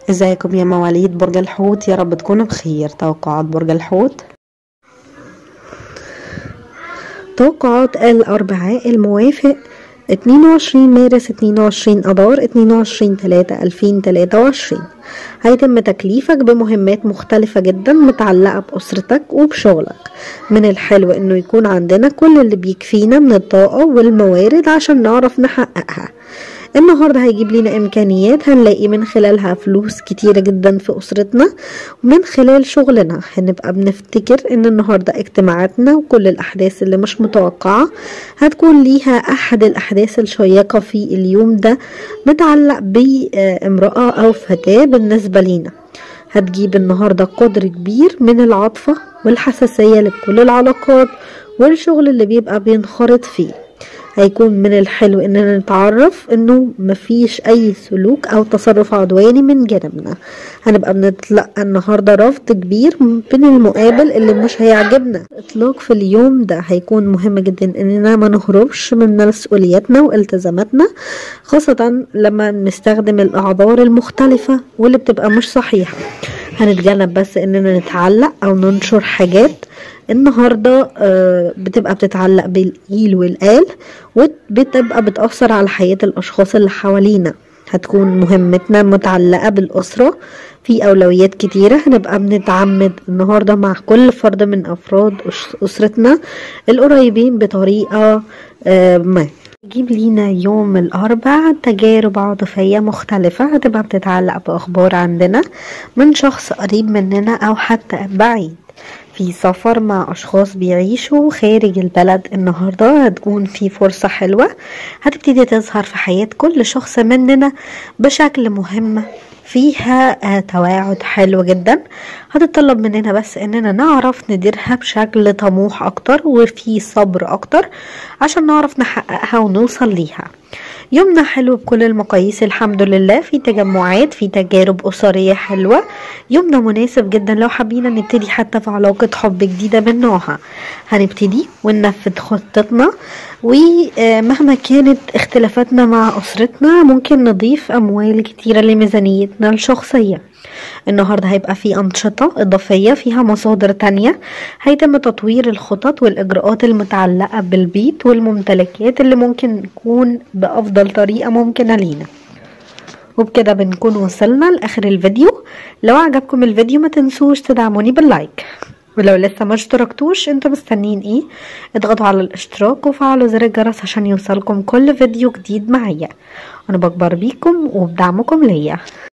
ازيكم يا مواليد برج الحوت يا رب تكونوا بخير توقعات برج الحوت توقعات الأربعاء الموافق 22 مارس 22 أدار 22 3 2023 هيتم تكليفك بمهمات مختلفة جدا متعلقة بأسرتك وبشغلك من الحلو انه يكون عندنا كل اللي بيكفينا من الطاقة والموارد عشان نعرف نحققها النهاردة هيجيب لنا إمكانيات هنلاقي من خلالها فلوس كتيرة جدا في أسرتنا ومن خلال شغلنا هنبقى بنفتكر إن النهاردة اجتماعاتنا وكل الأحداث اللي مش متوقعة هتكون ليها أحد الأحداث الشيقة في اليوم ده متعلق بامرأة أو فتاة بالنسبة لينا هتجيب النهاردة قدر كبير من العاطفة والحساسية لكل العلاقات والشغل اللي بيبقى بينخرط فيه هيكون من الحلو اننا نتعرف انه مفيش اي سلوك او تصرف عدواني من جانبنا هنبقى بنتلقى النهاردة رفض كبير من المقابل اللي مش هيعجبنا اطلاق في اليوم ده هيكون مهم جدا اننا ما نهربش من مسؤولياتنا والتزاماتنا خاصة لما نستخدم الاعذار المختلفة واللي بتبقى مش صحيحة هنتجنب بس اننا نتعلق او ننشر حاجات النهاردة بتبقى بتتعلق بالإيل والآل وبتبقى بتأثر على حياة الأشخاص اللي حوالينا هتكون مهمتنا متعلقة بالأسرة في أولويات كتيرة هنبقى بنتعمد النهاردة مع كل فرد من أفراد أسرتنا القريبين بطريقة ما جيب لينا يوم الأربع تجارب عاطفية مختلفة هتبقى بتتعلق بأخبار عندنا من شخص قريب مننا أو حتى بعيد في سفر مع أشخاص بيعيشوا خارج البلد النهاردة هتكون في فرصة حلوة هتبتدي تظهر في حياة كل شخص مننا بشكل مهم فيها تواعد حلو جدا هتطلب مننا بس اننا نعرف نديرها بشكل طموح اكتر وفي صبر اكتر عشان نعرف نحققها ونوصل ليها يومنا حلو بكل المقاييس الحمد لله في تجمعات في تجارب أسرية حلوة يومنا مناسب جدا لو حبينا نبتدي حتى في علاقة حب جديدة من نوعها هنبتدي وننفذ خطتنا ومهما كانت اختلافاتنا مع أسرتنا ممكن نضيف أموال كتيرة لميزانيتنا الشخصية النهاردة هيبقى في أنشطة إضافية فيها مصادر تانية هيتم تطوير الخطط والإجراءات المتعلقة بالبيت والممتلكات اللي ممكن تكون بأفضل طريقة ممكنة لينا وبكده بنكون وصلنا لآخر الفيديو لو عجبكم الفيديو ما تنسوش تدعموني باللايك ولو لسه ما اشتركتوش انتوا مستنيين ايه اضغطوا على الاشتراك وفعلوا زر الجرس عشان يوصلكم كل فيديو جديد معايا انا بكبر بيكم وبدعمكم ليا